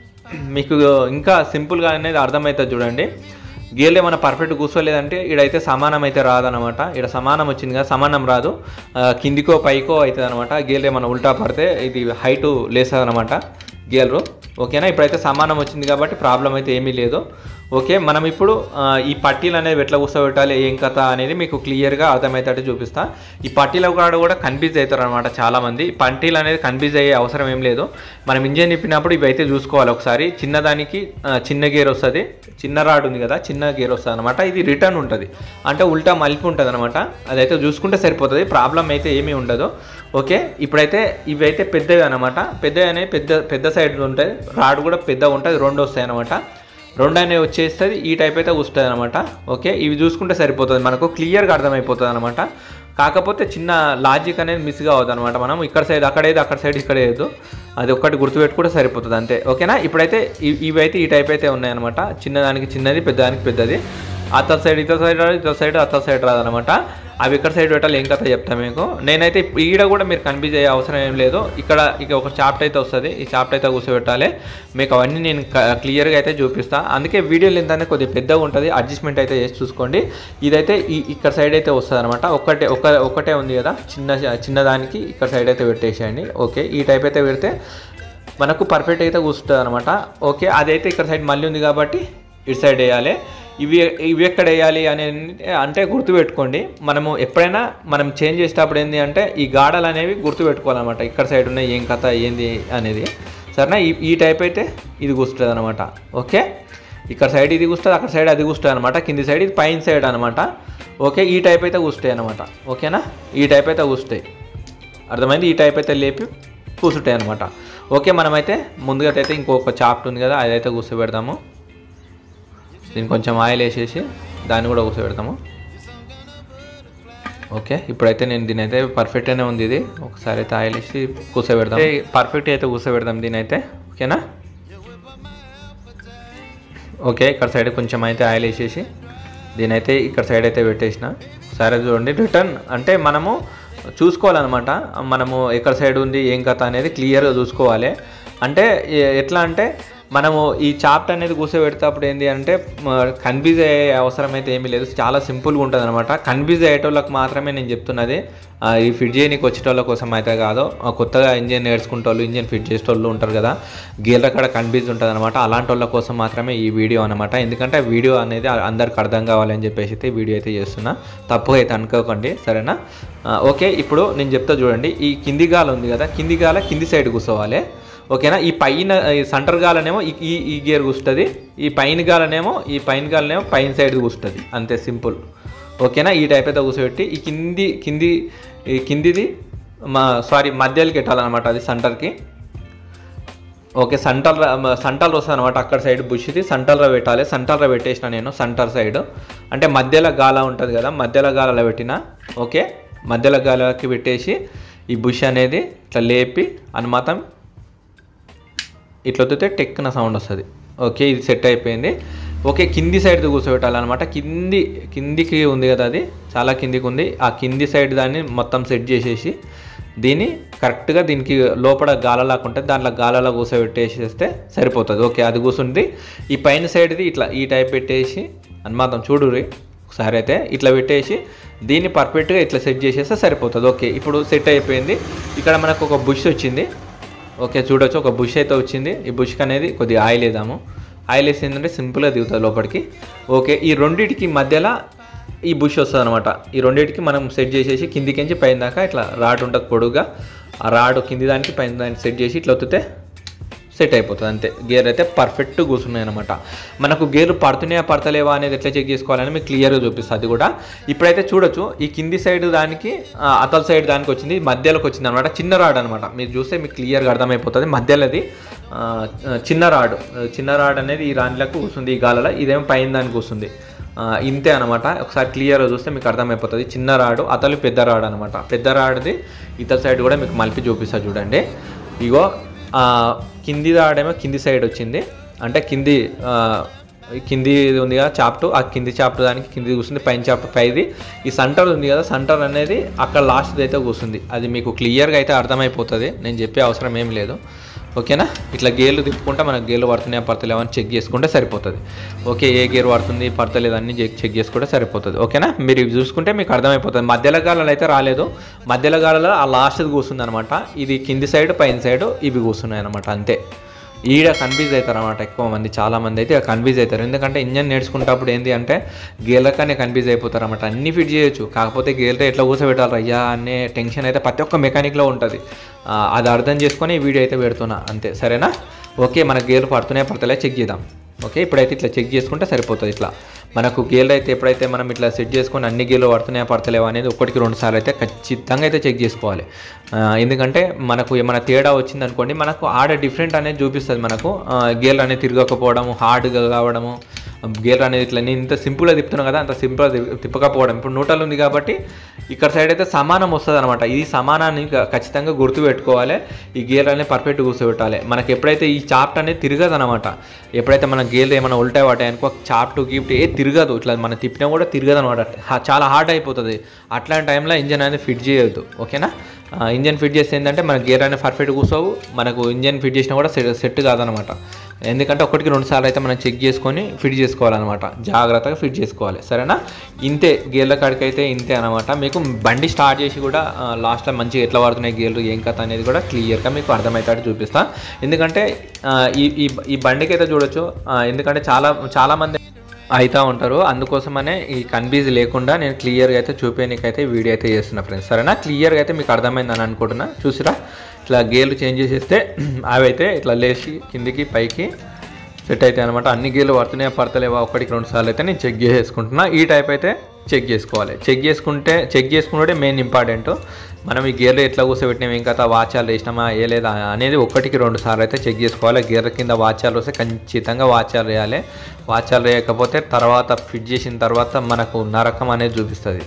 మీకు ఇంకా సింపుల్గా అనేది అర్థమవుతుంది చూడండి గేర్లు ఏమైనా పర్ఫెక్ట్ కూర్చోలేదంటే ఇడైతే సమానం అయితే రాదనమాట ఇక్కడ సమానం వచ్చింది కదా సమానం రాదు ఆ, కిందికో పైకో అవుతుంది అనమాట గేర్లు ఏమైనా ఉల్టా పడితే ఇది హైటు లేస్తుంది అనమాట గేర్లు ఓకేనా ఇప్పుడైతే సమానం వచ్చింది కాబట్టి ప్రాబ్లం అయితే ఏమీ లేదు ఓకే మనం ఇప్పుడు ఆ, ఈ పట్టీలు అనేది ఎట్లా కూర్చోబెట్టాలి ఏం కథ అనేది మీకు క్లియర్గా అర్థమవుతాడు చూపిస్తా ఈ పట్టీల కాడ కూడా కన్ఫ్యూజ్ అవుతారు అనమాట చాలామంది ఈ పట్టీలు అనేది కన్ఫ్యూజ్ అయ్యే అవసరం ఏం లేదు మనం ఇంజన్ తిప్పినప్పుడు ఇవి అయితే చూసుకోవాలి ఒకసారి చిన్నదానికి ఆ, చిన్న గేర్ వస్తుంది చిన్న రాడ్ ఉంది కదా చిన్న గేర్ వస్తుంది అనమాట ఇది రిటర్న్ ఉంటుంది అంటే ఉల్టా మలిపి ఉంటుంది అనమాట అదైతే చూసుకుంటే సరిపోతుంది ప్రాబ్లం అయితే ఏమీ ఉండదు ఓకే ఇప్పుడైతే ఇవి అయితే పెద్దవి అనమాట పెద్దవి అనేవి పెద్ద పెద్ద సైడ్ ఉంటాయి రాడ్ కూడా పెద్దగా ఉంటుంది రెండు వస్తాయి అనమాట రెండు అనేవి వచ్చేస్తుంది ఈ టైప్ అయితే వస్తుంది అనమాట ఓకే ఇవి చూసుకుంటే సరిపోతుంది మనకు క్లియర్గా అర్థమైపోతుంది అనమాట కాకపోతే చిన్న లాజిక్ అనేది మిస్ కావద్దు అనమాట మనం ఇక్కడ సైడ్ అక్కడ ఏది అక్కడ సైడ్ ఇక్కడ వేయద్దు అది ఒక్కటి గుర్తుపెట్టుకుంటే సరిపోతుంది అంతే ఓకేనా ఇప్పుడైతే ఇ- ఇవి అయితే ఈ టైప్ అయితే ఉన్నాయన్నమాట చిన్నదానికి చిన్నది పెద్దదానికి పెద్దది అతల సైడ్ ఇతర సైడ్ రాదు ఇతర సైడ్ అతల సైడ్ రాదనమాట అవి ఎక్కడ సైడ్ పెట్టాలి ఏం కథ చెప్తాను మీకు నేనైతే ఈడ కూడా మీరు కన్ఫ్యూజ్ అయ్యే అవసరం ఏం లేదు ఇక్కడ ఇక ఒక చాప్టర్ అయితే వస్తుంది ఈ చాప్టర్ అయితే కూర్చోబెట్టాలి మీకు అవన్నీ నేను క్లియర్గా అయితే చూపిస్తా అందుకే వీడియో లెంత్ అనేది కొద్దిగా పెద్దగా ఉంటుంది అడ్జస్ట్మెంట్ అయితే చేసి చూసుకోండి ఇదైతే ఈ ఇక్కడ సైడ్ అయితే వస్తుంది అనమాట ఒకటే ఒక ఒకటే ఉంది కదా చిన్న చిన్నదానికి ఇక్కడ సైడ్ అయితే పెట్టేసేయండి ఓకే ఈ టైప్ అయితే పెడితే మనకు పర్ఫెక్ట్ అయితే కూర్చుంటుంది అనమాట ఓకే అదైతే ఇక్కడ సైడ్ మళ్ళీ ఉంది కాబట్టి ఇటు సైడ్ వేయాలి ఇవి ఇవి ఎక్కడ వేయాలి అని అంటే గుర్తుపెట్టుకోండి మనము ఎప్పుడైనా మనం చేంజ్ చేసేటప్పుడు ఏంటి అంటే ఈ గాడలు అనేవి గుర్తుపెట్టుకోవాలన్నమాట ఇక్కడ సైడ్ ఉన్నాయి ఏం కథ ఏంది అనేది సరేనా ఈ ఈ టైప్ అయితే ఇది కూర్చుంటుంది అనమాట ఓకే ఇక్కడ సైడ్ ఇది కూస్తుంది అక్కడ సైడ్ అది కూస్తుంది అనమాట కింది సైడ్ ఇది పైన సైడ్ అనమాట ఓకే ఈ టైప్ అయితే కూస్తాయి అనమాట ఓకేనా ఈ టైప్ అయితే కూస్తాయి అర్థమైంది ఈ టైప్ అయితే లేపి కూర్చుంటాయి అనమాట ఓకే మనమైతే ముందుగా అయితే ఇంకొక చాప్ట్ ఉంది కదా అదైతే కూర్చోబెడతాము దీన్ని కొంచెం ఆయిల్ వేసేసి దాన్ని కూడా కూర్చోబెడతాము ఓకే ఇప్పుడైతే నేను దీని అయితే పర్ఫెక్ట్గానే ఉంది ఇది ఒకసారి అయితే ఆయిల్ వేసి కూర్చోబెడతాం పర్ఫెక్ట్ అయితే కూర్చోబెడతాం దీని అయితే ఓకేనా ఓకే ఇక్కడ సైడ్ కొంచెం అయితే ఆయిల్ వేసేసి దీనైతే ఇక్కడ సైడ్ అయితే పెట్టేసిన సరే చూడండి రిటర్న్ అంటే మనము చూసుకోవాలన్నమాట మనము ఎక్కడ సైడ్ ఉంది ఏం కథ అనేది క్లియర్గా చూసుకోవాలి అంటే ఎ- ఎట్లా అంటే మనము ఈ చాప్ట్ అనేది కూర్చోబెడేటప్పుడు ఏంటి అంటే కన్ఫ్యూజ్ అయ్యే అవసరం అయితే ఏమీ లేదు చాలా సింపుల్గా ఉంటుంది అనమాట కన్ఫ్యూజ్ అయ్యేటోళ్ళకి మాత్రమే నేను చెప్తున్నది ఆ, ఈ ఫిట్ చేయడానికి వచ్చేటోళ్ళ కోసం అయితే కాదు ఆ, కొత్తగా ఇంజిన్ నేర్చుకుంటోళ్ళు ఇంజిన్ ఫిట్ చేసేటోళ్ళు ఉంటారు కదా గేర్ల కాడ కన్ఫ్యూజ్ ఉంటుంది అనమాట అలాంటి వాళ్ళ కోసం మాత్రమే ఈ వీడియో అనమాట ఎందుకంటే వీడియో అనేది అందరికి అర్థం కావాలని చెప్పేసి అయితే ఈ వీడియో అయితే చేస్తున్నా తప్పుగా అయితే అనుకోకండి సరేనా ఆ, ఓకే ఇప్పుడు నేను చెప్తా చూడండి ఈ కింది గాల ఉంది కదా కింది గాల కింది సైడ్ కూర్చోవాలి ఓకేనా ఈ పైన ఈ సెంటర్ గాలనేమో ఈ- ఈ ఈ గేర్ కూస్తుంది ఈ పైన గాలనేమో ఈ పైన గాలనేమో పైన సైడ్ కూస్తుంది అంతే సింపుల్ ఓకేనా ఈ టైప్ అయితే కూర్చోబెట్టి ఈ కింది కింది ఈ కిందిది మా సారీ మధ్యలోకి పెట్టాలన్నమాట అది సెంటర్కి ఓకే సంటల్ సంటల్ వస్తుంది అనమాట అక్కడ సైడ్ బుష్ది సంటల్రా పెట్టాలి సంటల్రా పెట్టేసిన నేను సంటర్ సైడ్ అంటే మధ్యలో గాల ఉంటుంది కదా మధ్యలో గాలలో పెట్టిన ఓకే మధ్యలో గాలకి పెట్టేసి ఈ బుష్ అనేది ఇట్లా లేపి అనుమాతం ఇట్లా వద్దితే టెక్న సౌండ్ వస్తుంది ఓకే ఇది సెట్ అయిపోయింది ఓకే కింది సైడ్ కూర్చోబెట్టాలన్నమాట కింది కిందికి ఉంది కదా అది చాలా కిందికి ఉంది ఆ కింది సైడ్ దాన్ని మొత్తం సెట్ చేసేసి దీన్ని కరెక్ట్గా దీనికి లోపల గాలలాగా ఉంటుంది దాంట్లో గాలలో కూర్చోబెట్టేసేస్తే సరిపోతుంది ఓకే అది కూర్చుంది ఈ పైన సైడ్ది ఇట్లా ఈ టైప్ పెట్టేసి అనుమాతం చూడురి ఒకసారి అయితే ఇట్లా పెట్టేసి దీన్ని పర్ఫెక్ట్గా ఇట్లా సెట్ చేసేస్తే సరిపోతుంది ఓకే ఇప్పుడు సెట్ అయిపోయింది ఇక్కడ మనకు ఒక బుష్ వచ్చింది ఓకే చూడొచ్చు ఒక బుష్ అయితే వచ్చింది ఈ బుష్కి అనేది కొద్దిగా ఆయిల్ వేద్దాము ఆయిల్ వేసిందంటే సింపుల్గా దిగుతుంది లోపలికి ఓకే ఈ రెండింటికి మధ్యలో ఈ బుష్ వస్తుంది అనమాట ఈ రెండింటికి మనం సెట్ చేసేసి కిందికించి పైన దాకా ఇట్లా రాడ్ ఉంటుంది పొడుగా ఆ రాడ్ కింది దానికి పైన దానికి సెట్ చేసి ఇట్లా ఒత్తితే సెట్ అయిపోతుంది అంతే గేర్ అయితే పర్ఫెక్ట్ కూర్చున్నాయి అనమాట మనకు గేర్ పడుతున్నాయా పడతలేవా అనేది ఎట్లా చెక్ చేసుకోవాలని మీకు క్లియర్గా చూపిస్తుంది అది కూడా ఇప్పుడైతే చూడొచ్చు ఈ కింది సైడ్ దానికి ఆ, అతల సైడ్ దానికి వచ్చింది మధ్యలోకి వచ్చింది అనమాట చిన్న రాడ్ అనమాట మీరు చూస్తే మీకు క్లియర్గా అర్థమైపోతుంది మధ్యలోది ఆ, చిన్న రాడ్ చిన్న రాడ్ అనేది ఈ రాణిలకు కూర్చుంది ఈ గాలలో ఇదేమో పైన దానికి కూర్చుంది ఆ, ఇంతే అనమాట ఒకసారి క్లియర్గా చూస్తే మీకు అర్థమైపోతుంది చిన్న రాడు అతలు పెద్ద రాడు అనమాట పెద్ద రాడుది ఇతల సైడ్ కూడా మీకు మలిపి చూపిస్తా చూడండి ఇగో ఆ, కింది రాడేమో కింది సైడ్ వచ్చింది అంటే కింది ఆ, ఈ కింది ఇది ఉంది కదా చాప్టు ఆ కింది చాప్టు దానికి కింది కూర్చుంది పైన చాప్టు పైది ఈ సెంటర్ ఉంది కదా సెంటర్ అనేది అక్కడ లాస్ట్ అయితే కూర్చుంది అది మీకు క్లియర్గా అయితే అర్థమైపోతుంది నేను చెప్పే అవసరం ఏం లేదు ఓకేనా ఇట్లా గేర్లు తిప్పుకుంటే మనకు గేర్లు పడుతున్నాయా పడతలేవా అని చెక్ చేసుకుంటే సరిపోతుంది ఓకే ఏ గేర్ పడుతుంది పడతలేదు అన్ని చెక్ చెక్ చేసుకుంటే సరిపోతుంది ఓకేనా మీరు ఇవి చూసుకుంటే మీకు అర్థమైపోతుంది మధ్యలో గాలలో అయితే రాలేదు మధ్యలో గాలలో ఆ లాస్ట్ కూర్చుంది అనమాట ఇది కింది సైడ్ పైన సైడ్ ఇవి కూర్చున్నాయి అనమాట అంతే ఈడ కన్ఫ్యూజ్ అవుతారు అనమాట ఎక్కువ మంది చాలా మంది అయితే కన్ఫ్యూజ్ అవుతారు ఎందుకంటే ఇంజన్ నేర్చుకునేటప్పుడు ఏంటి అంటే గేర్లకనే కన్ఫ్యూజ్ అయిపోతారు అనమాట అన్ని ఫిట్ చేయొచ్చు కాకపోతే గేర్తో ఎట్లా కూర్చోబెట్టాలి అయ్యా అనే టెన్షన్ అయితే ప్రతి ఒక్క మెకానిక్లో ఉంటుంది ఆ, అది అర్థం చేసుకొని ఈ వీడియో అయితే పెడుతున్నా అంతే సరేనా ఓకే మన గేర్లు పడుతున్నాయి పడతలే చెక్ చేద్దాం ఓకే ఇప్పుడైతే ఇట్లా చెక్ చేసుకుంటే సరిపోతుంది ఇట్లా మనకు గేర్లు అయితే ఎప్పుడైతే మనం ఇట్లా సెట్ చేసుకొని అన్ని గేర్లు పడుతున్నాయా పడతలేవా అనేది ఒకటికి రెండు సార్లు అయితే ఖచ్చితంగా అయితే చెక్ చేసుకోవాలి ఆ, ఎందుకంటే మనకు ఏమైనా తేడా వచ్చింది అనుకోండి మనకు ఆడ డిఫరెంట్ అనేది చూపిస్తుంది మనకు ఆ, గేర్లు అనేది తిరగకపోవడము హార్డ్గా కావడము గేర్ అనేది ఇట్లా నేను ఇంత సింపుల్గా తిప్పుతున్నాను కదా అంత సింపుల్గా తిప్ప- తిప్పకపోవడం ఇప్పుడు న్యూట్రల్ ఉంది కాబట్టి ఇక్కడ సైడ్ అయితే సమానం వస్తుంది అనమాట ఇది సమానాన్ని క- ఖచ్చితంగా గుర్తుపెట్టుకోవాలి ఈ గేర్ అనేది పర్ఫెక్ట్ కూర్చోబెట్టాలి మనకి ఎప్పుడైతే ఈ చాప్ట్ అనేది తిరగదు అనమాట ఎప్పుడైతే మన గేర్లు ఏమైనా ఉల్టాయి వాటాయి అనుకో చాప్ట్ గిఫ్ట్ ఏ తిరగదు ఇట్లా మనం తిప్పినా కూడా తిరగదు అనమాట చాలా హార్డ్ అయిపోతుంది అట్లాంటి టైంలో ఇంజన్ అనేది ఫిట్ చేయొద్దు ఓకేనా ఆ, ఇంజన్ ఫిట్ చేస్తే ఏంటంటే మన గేర్ అనేది పర్ఫెక్ట్ కూర్చోవు మనకు ఇంజన్ ఫిట్ చేసినా కూడా సెట్ సెట్ కాదనమాట ఎందుకంటే ఒకటికి రెండు సార్లు అయితే మనం చెక్ చేసుకొని ఫిట్ చేసుకోవాలన్నమాట జాగ్రత్తగా ఫిట్ చేసుకోవాలి సరేనా ఇంతే గేర్ల కాడికి అయితే ఇంతే అనమాట మీకు బండి స్టార్ట్ చేసి కూడా లాస్ట్లో మంచిగా ఎట్లా వాడుతున్నాయి గేర్లు ఏం కథ అనేది కూడా క్లియర్గా మీకు అర్థమవుతాడు చూపిస్తా ఎందుకంటే ఆ, ఈ ఈ ఈ బండికి అయితే చూడొచ్చు ఆ, ఎందుకంటే చాలా చాలామంది అవుతూ ఉంటారు అందుకోసమనే ఈ కన్ఫ్యూజ్ లేకుండా నేను క్లియర్గా అయితే చూపేయడానికైతే వీడియో అయితే చేస్తున్నా ఫ్రెండ్స్ సరేనా క్లియర్గా అయితే మీకు అర్థమైందని అనుకుంటున్నా చూసిరా ఇట్లా గేర్లు చేంజ్ చేసేస్తే అవి అయితే ఇట్లా లేచి కిందికి పైకి సెట్ అయితే అనమాట అన్ని గేర్లు పడుతున్నాయా పడతలేవా ఒకటికి రెండు సార్లు అయితే నేను చెక్ చేసేసుకుంటున్నా ఈ టైప్ అయితే చెక్ చేసుకోవాలి చెక్ చేసుకుంటే చెక్ చేసుకుంటే మెయిన్ ఇంపార్టెంట్ మనం ఈ గేర్లు ఎట్లా కూర్చోబెట్టినాం ఇంకా వాచాలు వేసినామా ఏ లేదా అనేది ఒకటికి రెండు సార్లు అయితే చెక్ చేసుకోవాలి గేర్ల కింద వాచాలు వస్తే ఖచ్చితంగా వాచాలు వేయాలి వాచాలు వేయకపోతే తర్వాత ఫిట్ చేసిన తర్వాత మనకు నరకం అనేది చూపిస్తుంది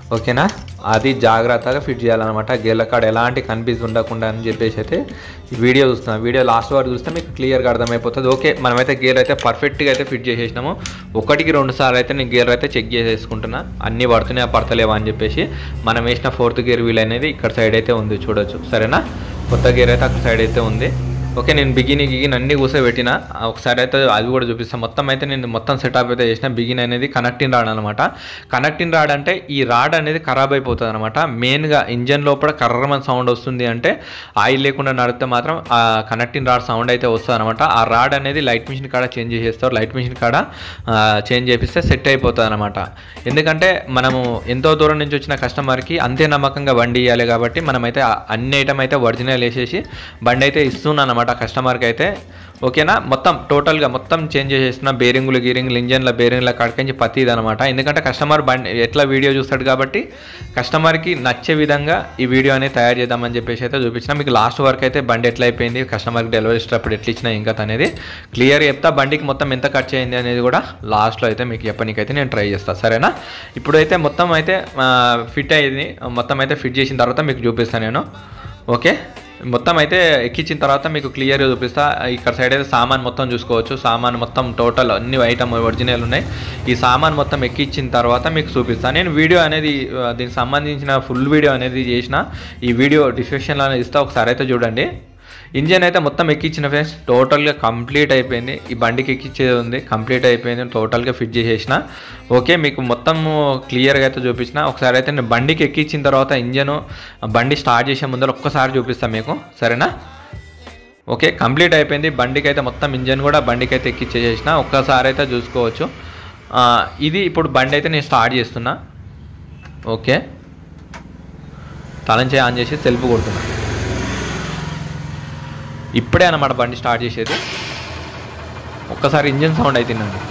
ఓకేనా అది జాగ్రత్తగా ఫిట్ చేయాలన్నమాట గేర్ల కాడ ఎలాంటి కన్ఫ్యూజ్ ఉండకుండా అని చెప్పేసి అయితే ఈ వీడియో చూస్తున్నాం వీడియో లాస్ట్ వరకు చూస్తే మీకు క్లియర్గా అర్థమైపోతుంది ఓకే మనమైతే గేర్ అయితే పర్ఫెక్ట్గా అయితే ఫిట్ చేసేసినాము ఒకటికి రెండు సార్లు అయితే నేను గేర్ అయితే చెక్ చేసేసుకుంటున్నా అన్నీ పడుతున్నాయా పడతలేవా అని చెప్పేసి మనం వేసిన ఫోర్త్ గేర్ వీల్ అనేది ఇక్కడ సైడ్ అయితే ఉంది చూడొచ్చు సరేనా కొత్త గేర్ అయితే అక్కడ సైడ్ అయితే ఉంది ఓకే నేను బిగిన్ గిగిన్ అన్ని కూర్చోబెట్టిన ఒకసారి అయితే అది కూడా చూపిస్తాను మొత్తం అయితే నేను మొత్తం సెటప్ అయితే చేసిన బిగిన్ అనేది కనెక్టింగ్ రాడ్ అనమాట కనెక్టింగ్ రాడ్ అంటే ఈ రాడ్ అనేది ఖరాబ్ అయిపోతుంది అనమాట మెయిన్గా ఇంజన్ లోపల కర్రమని సౌండ్ వస్తుంది అంటే ఆయిల్ లేకుండా నడిపితే మాత్రం ఆ కనెక్టింగ్ రాడ్ సౌండ్ అయితే వస్తుంది అనమాట ఆ రాడ్ అనేది లైట్ మిషన్ కాడ చేంజ్ చేసేస్తారు లైట్ మిషన్ కాడ చేంజ్ చేపిస్తే సెట్ అయిపోతుంది అనమాట ఎందుకంటే మనము ఎంతో దూరం నుంచి వచ్చిన కస్టమర్కి అంతే నమ్మకంగా బండి ఇవ్వాలి కాబట్టి మనమైతే ఆ అన్ని ఐటమ్ అయితే ఒరిజినల్ వేసేసి బండి అయితే ఇస్తున్నాను అనమాట కస్టమర్కి అయితే ఓకేనా మొత్తం టోటల్గా మొత్తం చేంజ్ చేసేస్తున్న బేరింగులు గీరింగులు ఇంజన్ల బేరింగ్ల కాడికించి పత్తి అనమాట ఎందుకంటే కస్టమర్ బండి ఎట్లా వీడియో చూస్తాడు కాబట్టి కస్టమర్కి నచ్చే విధంగా ఈ వీడియో అనేది తయారు చేద్దామని చెప్పేసి అయితే చూపించిన మీకు లాస్ట్ వరకు అయితే బండి ఎట్లా అయిపోయింది కస్టమర్కి డెలివరీ ఇచ్చేటప్పుడు ఎట్లా ఇచ్చినా ఇంకా అనేది క్లియర్ చెప్తా బండికి మొత్తం ఎంత ఖర్చు అయింది అనేది కూడా లాస్ట్లో అయితే మీకు చెప్పనీకైతే నేను ట్రై చేస్తాను సరేనా ఇప్పుడైతే మొత్తం అయితే ఫిట్ అయ్యింది మొత్తం అయితే ఫిట్ చేసిన తర్వాత మీకు చూపిస్తాను నేను ఓకే మొత్తం అయితే ఎక్కించిన తర్వాత మీకు క్లియర్గా చూపిస్తా ఇక్కడ సైడ్ అయితే సామాన్ మొత్తం చూసుకోవచ్చు సామాన్ మొత్తం టోటల్ అన్ని ఐటమ్ ఒరిజినల్ ఉన్నాయి ఈ సామాన్ మొత్తం ఎక్కించిన తర్వాత మీకు చూపిస్తాను నేను వీడియో అనేది ఆ, దీనికి సంబంధించిన ఫుల్ వీడియో అనేది చేసిన ఈ వీడియో డిస్క్రిప్షన్లో ఇస్తా ఒకసారి అయితే చూడండి ఇంజన్ అయితే మొత్తం ఎక్కించిన ఫ్రెండ్స్ టోటల్గా కంప్లీట్ అయిపోయింది ఈ బండికి ఎక్కించేది ఉంది కంప్లీట్ అయిపోయింది టోటల్గా ఫిట్ చేసేసిన ఓకే మీకు మొత్తం క్లియర్గా అయితే చూపించిన ఒకసారి అయితే నేను బండికి ఎక్కించిన తర్వాత ఇంజను బండి స్టార్ట్ చేసే ముందర ఒక్కసారి చూపిస్తాను మీకు సరేనా ఓకే కంప్లీట్ అయిపోయింది బండికి అయితే మొత్తం ఇంజన్ కూడా బండికి అయితే ఎక్కిచ్చేసేసిన ఒక్కసారి అయితే చూసుకోవచ్చు ఆ, ఇది ఇప్పుడు బండి అయితే నేను స్టార్ట్ చేస్తున్నా ఓకే తలంచే ఆన్ చేసి సెల్ఫ్ కొడుతున్నా ఇప్పుడే అన్నమాట బండి స్టార్ట్ చేసేది ఒక్కసారి ఇంజిన్ సౌండ్ అవుతుందండి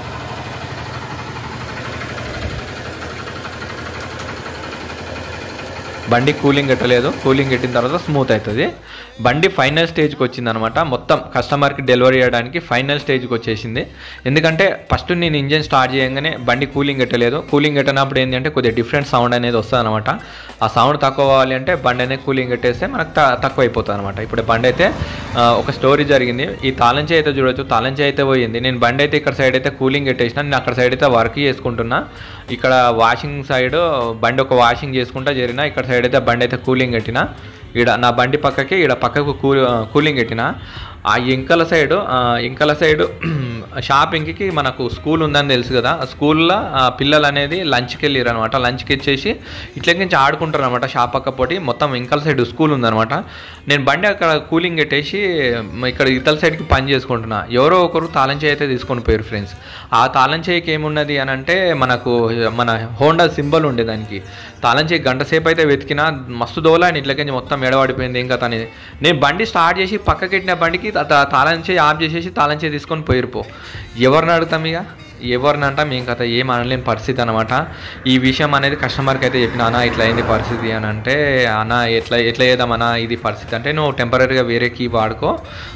బండి కూలింగ్ పెట్టలేదు కూలింగ్ పెట్టిన తర్వాత స్మూత్ అవుతుంది బండి ఫైనల్ స్టేజ్కి వచ్చింది అనమాట మొత్తం కస్టమర్కి డెలివరీ చేయడానికి ఫైనల్ స్టేజ్కి వచ్చేసింది ఎందుకంటే ఫస్ట్ నేను ఇంజన్ స్టార్ట్ చేయగానే బండి కూలింగ్ పెట్టలేదు కూలింగ్ పెట్టినప్పుడు ఏంటంటే కొద్దిగా డిఫరెంట్ సౌండ్ అనేది వస్తుంది అనమాట ఆ సౌండ్ తక్కువ అవ్వాలి అంటే బండి అనేది కూలింగ్ పెట్టేస్తే మనకు త- తక్కువ అయిపోతుంది అనమాట ఇప్పుడు బండి అయితే ఆ, ఒక స్టోరీ జరిగింది ఈ తాళంచి అయితే చూడొచ్చు తాళంచి అయితే పోయింది నేను బండి అయితే ఇక్కడ సైడ్ అయితే కూలింగ్ పెట్టేసిన నేను అక్కడ సైడ్ అయితే వర్క్ చేసుకుంటున్నా ఇక్కడ వాషింగ్ సైడ్ బండి ఒక వాషింగ్ చేసుకుంటా జరిగిన ఇక్కడ సైడ్ అయితే బండి అయితే కూలింగ్ పెట్టిన ఈడ నా బండి పక్కకి ఈడ పక్కకు కూ కూలింగ్ పెట్టిన ఆ ఇంకల సైడ్ ఇంకల సైడ్ షాపింగ్కి మనకు స్కూల్ ఉందని తెలుసు కదా ఆ స్కూల్లో ఆ పిల్లలు అనేది లంచ్కి వెళ్ళారు అనమాట లంచ్కి ఇచ్చేసి ఇట్లా నుంచి ఆడుకుంటారు అనమాట షాప్ పక్క పోటీ మొత్తం ఇంకల సైడ్ స్కూల్ ఉందన్నమాట నేను బండి అక్కడ కూలింగ్ పెట్టేసి మ- ఇక్కడ ఇతల సైడ్కి పని చేసుకుంటున్నా ఎవరో ఒకరు తాళం చేయి అయితే తీసుకొని పోయారు ఫ్రెండ్స్ ఆ తాళం చేయికి ఏమున్నది అని అంటే మనకు మన హోండా సింబల్ ఉండే దానికి తాళం చేయి గంట సేపు అయితే వెతికినా మస్తు దోలా అని ఇట్లకి మొత్తం ఎడబడిపోయింది ఇంకా తని నేను బండి స్టార్ట్ చేసి పక్కకెట్టిన బండికి తా- తా- తాళం చేయి ఆఫ్ చేసేసి తాళం చేయి తీసుకొని పోయిరుపో ఎవరిని అడుగుతాం ఇక ఎవరిని అంటాం ఏం కథ ఏం అనలేని పరిస్థితి అనమాట ఈ విషయం అనేది కస్టమర్కి అయితే చెప్పిన అన్న ఇట్లా అయింది పరిస్థితి అని అంటే అన్న ఎట్లా ఎట్లా చేద్దామన్నా ఇది పరిస్థితి అంటే నువ్వు టెంపరీగా వేరే కీ వాడుకో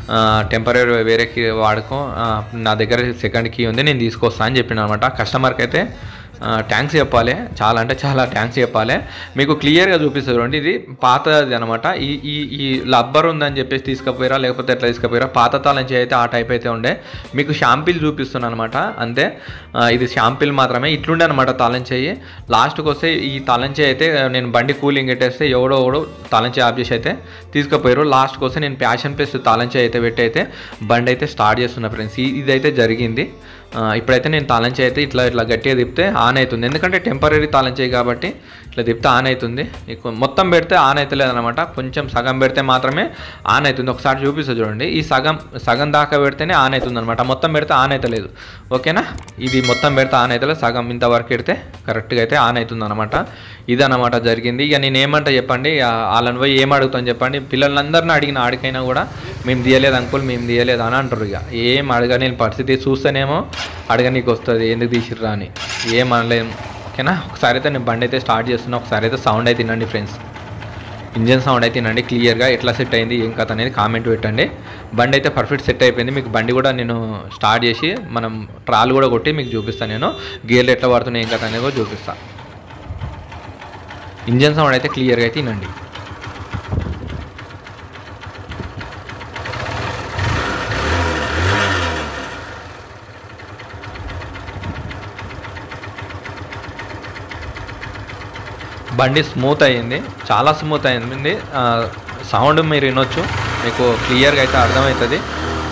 టెంపరీ వేరే కీ వాడుకో ఆ, నా దగ్గర సెకండ్ కీ ఉంది నేను తీసుకొస్తా అని చెప్పిన అనమాట కస్టమర్కి అయితే ట్యాంక్స్ చెప్పాలి చాలా అంటే చాలా ట్యాంక్స్ చెప్పాలి మీకు క్లియర్గా చూపిస్తుంది చూడండి ఇది పాతది అనమాట ఈ ఈ ఈ లబ్బర్ ఉందని చెప్పేసి తీసుకుపోయారా లేకపోతే ఎట్లా తీసుకుపోయారా పాత తాళం చేయి అయితే ఆ టైప్ అయితే ఉండే మీకు షాంపిల్ చూపిస్తున్నాను అనమాట అంతే ఆ, ఇది షాంపిల్ మాత్రమే ఇట్లుండే అనమాట తాళం చేయి లాస్ట్కి వస్తే ఈ తాళం చేయి అయితే నేను బండి కూలింగ్ పెట్టేస్తే ఎవడో ఎవడో తాళం చేయి ఆఫ్ చేసి అయితే తీసుకుపోయారు లాస్ట్కి వస్తే నేను ప్యాషన్ ప్లస్ తాళం చేయి అయితే పెట్టి అయితే బండి అయితే స్టార్ట్ చేస్తున్నా ఫ్రెండ్స్ ఇదైతే జరిగింది ఆ, ఇప్పుడైతే నేను తాళం చేయి అయితే ఇట్లా ఇట్లా గట్టిగా తిప్పితే ఆన్ అవుతుంది ఎందుకంటే టెంపరీ తాళం చేయి కాబట్టి ఇట్లా తిప్పితే ఆన్ అవుతుంది ఎక్కువ మొత్తం పెడితే ఆన్ అవుతలేదు అనమాట కొంచెం సగం పెడితే మాత్రమే ఆన్ అవుతుంది ఒకసారి చూపిస్తా చూడండి ఈ సగం సగం దాకా పెడితేనే ఆన్ అవుతుంది అనమాట మొత్తం పెడితే ఆన్ అవుతలేదు ఓకేనా ఇది మొత్తం పెడితే ఆన్ అవుతలేదు సగం ఇంతవరకు పెడితే కరెక్ట్గా అయితే ఆన్ అవుతుంది అనమాట ఇదన్నమాట జరిగింది ఇక నేను ఏమంటా చెప్పండి ఆ, వాళ్ళని పోయి ఏం అడుగుతాను చెప్పండి పిల్లలందరిని అడిగిన ఆడికైనా కూడా మేము తీయలేదు అంకుల్ మేము తీయలేదు అని అంటారు ఇక ఏం అడగని పరిస్థితి చూస్తేనేమో అడగనీకి వస్తుంది ఎందుకు తీసిర్రా అని ఏం అనలేము ఓకేనా ఒకసారి అయితే నేను బండి అయితే స్టార్ట్ చేస్తున్నా ఒకసారి అయితే సౌండ్ అయితే తినండి ఫ్రెండ్స్ ఇంజన్ సౌండ్ అయితే తినండి క్లియర్గా ఎట్లా సెట్ అయింది ఏం కథ అనేది కామెంట్ పెట్టండి బండి అయితే పర్ఫెక్ట్ సెట్ అయిపోయింది మీకు బండి కూడా నేను స్టార్ట్ చేసి మనం ట్రాల్ కూడా కొట్టి మీకు చూపిస్తాను నేను గేర్లు ఎట్లా పడుతున్నాయి ఏం కథ అనేది కూడా చూపిస్తాను ఇంజన్ సౌండ్ అయితే క్లియర్గా అయితే వినండి బండి స్మూత్ అయ్యింది చాలా స్మూత్ అయింది ఆ, సౌండ్ మీరు వినొచ్చు మీకు క్లియర్గా అయితే అర్థమవుతుంది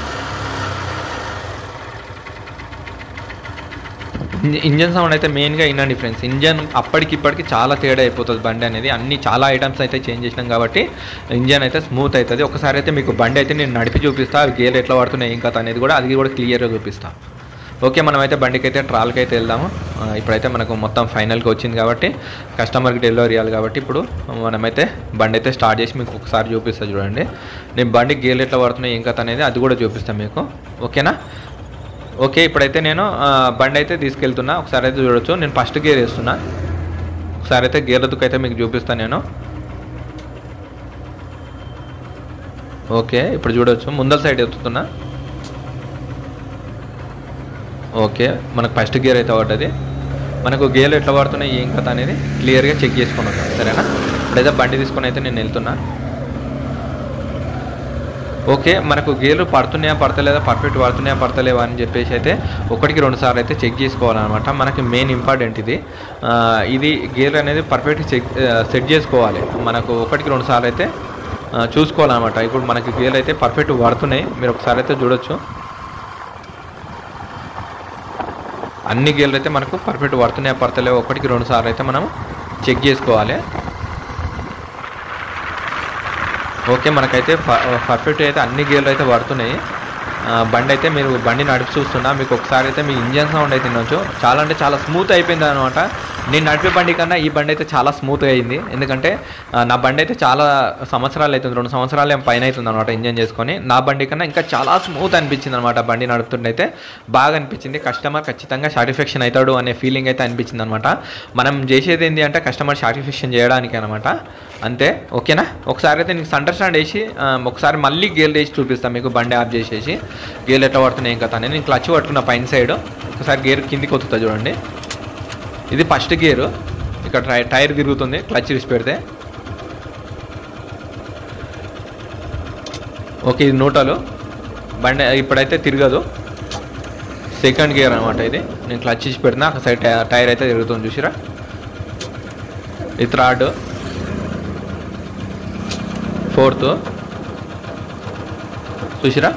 ఇంజ- ఇంజన్ సౌండ్ అయితే మెయిన్గా వినండి ఫ్రెండ్స్ ఇంజన్ అప్పటికి ఇప్పటికి చాలా తేడా అయిపోతుంది బండి అనేది అన్ని చాలా ఐటమ్స్ అయితే చేంజ్ చేసినాం కాబట్టి ఇంజన్ అయితే స్మూత్ అవుతుంది ఒకసారి అయితే మీకు బండి అయితే నేను నడిపి చూపిస్తా అవి గేర్ ఎట్లా పడుతున్నాయి ఏం కథ అనేది కూడా అది కూడా క్లియర్గా చూపిస్తా ఓకే మనమైతే బండికి అయితే ట్రాల్కి అయితే వెళ్దాము ఆ, ఇప్పుడైతే మనకు మొత్తం ఫైనల్కి వచ్చింది కాబట్టి కస్టమర్కి డెలివరీ ఇవ్వాలి కాబట్టి ఇప్పుడు మనమైతే బండి అయితే స్టార్ట్ చేసి మీకు ఒకసారి చూపిస్తా చూడండి నేను బండి గేర్లు ఎట్లా పడుతున్నాయి ఏం కథ అనేది అది కూడా చూపిస్తాను మీకు ఓకేనా ఓకే ఇప్పుడైతే నేను ఆ, బండి అయితే తీసుకెళ్తున్నా ఒకసారి అయితే చూడొచ్చు నేను ఫస్ట్ గేర్ వేస్తున్నా ఒకసారి అయితే గేర్ల దుక్కు అయితే మీకు చూపిస్తాను నేను ఓకే ఇప్పుడు చూడొచ్చు ముందల సైడ్ ఎత్తుతున్నా ఓకే మనకు ఫస్ట్ గేర్ అయితే పడ్డది మనకు గేర్లు ఎట్లా పడుతున్నాయి ఏం కథ అనేది క్లియర్గా చెక్ చేసుకుని వస్తాం సరేనా ఇప్పుడైతే బండి తీసుకొని అయితే నేను వెళ్తున్నా ఓకే మనకు గేర్లు పడుతున్నాయా పడతలేదా పర్ఫెక్ట్ పడుతున్నాయా పడతలేవా అని చెప్పేసి అయితే ఒకటికి రెండు సార్లు అయితే చెక్ చేసుకోవాలన్నమాట మనకి మెయిన్ ఇంపార్టెంట్ ఇది ఆ, ఇది గేర్ అనేది పర్ఫెక్ట్ చెక్ సెట్ చేసుకోవాలి మనకు ఒకటికి రెండు సార్లు అయితే ఆ, చూసుకోవాలన్నమాట ఇప్పుడు మనకి గేర్లు అయితే పర్ఫెక్ట్ పడుతున్నాయి మీరు ఒకసారి అయితే చూడొచ్చు అన్ని గేర్లు అయితే మనకు పర్ఫెక్ట్ పడుతున్నాయా పడతలేవా ఒకటికి రెండు సార్లు అయితే మనం చెక్ చేసుకోవాలి ఓకే మనకైతే ప- పర్ఫెక్ట్ అయితే అన్ని గేర్లు అయితే పడుతున్నాయి ఆ, బండి అయితే మీరు బండి నడిపి చూస్తున్నా మీకు ఒకసారి అయితే మీ ఇంజన్ సౌండ్ అయితే వినొచ్చు చాలా అంటే చాలా స్మూత్ అయిపోయింది అనమాట నేను నడిపే బండి కన్నా ఈ బండి అయితే చాలా స్మూత్గా అయింది ఎందుకంటే ఆ, నా బండి అయితే చాలా సంవత్సరాలు అవుతుంది రెండు సంవత్సరాలు ఏం పైన అవుతుంది అనమాట ఇంజన్ చేసుకొని నా బండి కన్నా ఇంకా చాలా స్మూత్ అనిపించింది అనమాట బండి నడుపుతుంటే అయితే బాగా అనిపించింది కస్టమర్ ఖచ్చితంగా సాటిస్ఫాక్షన్ అవుతాడు అనే ఫీలింగ్ అయితే అనిపించింది అనమాట మనం చేసేది ఏంటి అంటే కస్టమర్ సాటిస్ఫాక్షన్ చేయడానికి అనమాట అంతే ఓకేనా ఒకసారి అయితే నీకు అండర్స్టాండ్ వేసి ఆ, ఒకసారి మళ్ళీ గేర్లు వేసి చూపిస్తాను మీకు బండి ఆఫ్ చేసేసి గేర్లు ఎట్లా పడుతున్నాయి ఏం కథ అని నేను క్లచ్ పట్టుకున్న పైన సైడ్ ఒకసారి గేర్ కిందికి వస్తుందా చూడండి ఇది ఫస్ట్ గేరు ఇక్కడ టై టైర్ తిరుగుతుంది క్లచ్ తీసి పెడితే ఓకే ఇది నూటలు బండి ఇప్పుడైతే తిరగదు సెకండ్ గేర్ అనమాట ఇది నేను క్లచ్ ఇచ్చి పెడినా ఒక సైడ్ టై- టైర్ అయితే తిరుగుతుంది చూసిరా ఇది థర్డ్ ఫోర్త్ చూసిరా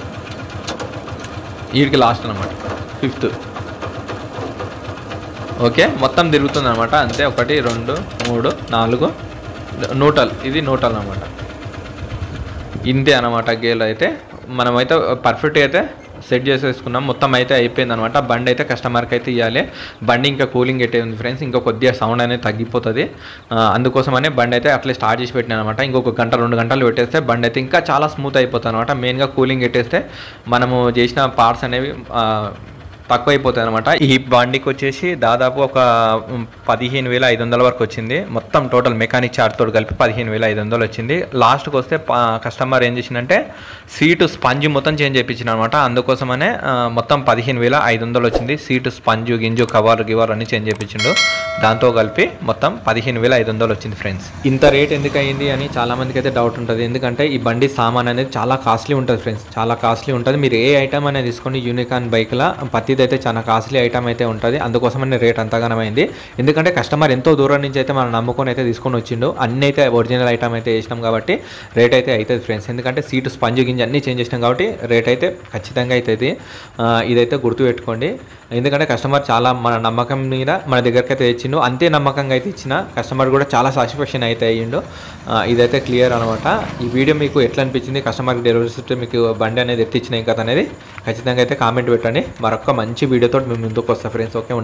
వీడికి లాస్ట్ అనమాట ఫిఫ్త్ ఓకే మొత్తం తిరుగుతుంది అనమాట అంతే ఒకటి రెండు మూడు నాలుగు నూటల్ ఇది నూటల్ అనమాట ఇంతే అనమాట గేల్ అయితే మనమైతే పర్ఫెక్ట్ అయితే సెట్ చేసేసుకున్నాం మొత్తం అయితే అయిపోయింది అనమాట బండి అయితే కస్టమర్కి అయితే ఇవ్వాలి బండి ఇంకా కూలింగ్ అయితే ఉంది ఫ్రెండ్స్ ఇంకా కొద్దిగా సౌండ్ అనేది తగ్గిపోతుంది ఆ, అందుకోసమనే బండి అయితే అట్లే స్టార్ట్ చేసి పెట్టిన అనమాట ఇంకొక గంట రెండు గంటలు పెట్టేస్తే బండి అయితే ఇంకా చాలా స్మూత్ అయిపోతుంది అనమాట మెయిన్గా కూలింగ్ పెట్టేస్తే మనము చేసిన పార్ట్స్ అనేవి ఆ, తక్కువ అయిపోతుంది అనమాట ఈ బండికి వచ్చేసి దాదాపు ఒక ఉమ్, పదిహేను వేల ఐదు వందల వరకు వచ్చింది మొత్తం టోటల్ మెకానిక్ చార్జ్ తోటి కలిపి పదిహేను వేల ఐదు వందలు వచ్చింది లాస్ట్కి వస్తే కస్టమర్ ఏం చేసిందంటే సీటు స్పంజ్ మొత్తం చేంజ్ చేయించిన అనమాట అందుకోసమనే ఆ, మొత్తం పదిహేను వేల ఐదు వందలు వచ్చింది సీటు స్పంజు గింజు కవర్ గివర్ అన్ని చేంజ్ చేయించిండు దాంతో కలిపి మొత్తం పదిహేను వేల ఐదు వందలు వచ్చింది ఫ్రెండ్స్ ఇంత రేట్ ఎందుకు అయ్యింది అని చాలా మందికి అయితే డౌట్ ఉంటుంది ఎందుకంటే ఈ బండి సామాన్ అనేది చాలా కాస్ట్లీ ఉంటుంది ఫ్రెండ్స్ చాలా కాస్ట్లీ ఉంటుంది మీరు ఏ ఐటమ్ అనేది తీసుకోండి యూనికాన్ బైక్లో ప్రతిది అయితే చాలా కాస్ట్లీ ఐటమ్ అయితే ఉంటుంది అందుకోసమనే రేట్ అంతగానమైంది ఎందుకంటే కస్టమర్ ఎంతో దూరం నుంచి అయితే మనం నమ్ముకొని అయితే తీసుకొని వచ్చిండు అన్ని అయితే ఒరిజినల్ ఐటమ్ అయితే వేసినాం కాబట్టి రేట్ అయితే అవుతుంది ఫ్రెండ్స్ ఎందుకంటే సీటు స్పంజ్ గింజ అన్నీ చేంజ్ చేసినాం కాబట్టి రేట్ అయితే ఖచ్చితంగా అవుతుంది ఆ, ఇదైతే గుర్తుపెట్టుకోండి ఎందుకంటే కస్టమర్ చాలా మన నమ్మకం మీద మన దగ్గరికి అయితే తెచ్చిండు అంతే నమ్మకంగా అయితే ఇచ్చిన కస్టమర్ కూడా చాలా సాటిస్ఫాక్షన్ అయితే అయ్యిండు ఆ, ఇదైతే క్లియర్ అనమాట ఈ వీడియో మీకు ఎట్లా అనిపించింది కస్టమర్కి డెలివరీ సిస్టమ్ మీకు బండి అనేది ఎత్తిచ్చిన ఇంకా అనేది ఖచ్చితంగా అయితే కామెంట్ పెట్టండి మరొక మంచి వీడియోతో మేము ముందుకు వస్తాం ఫ్రెండ్స్ ఓకే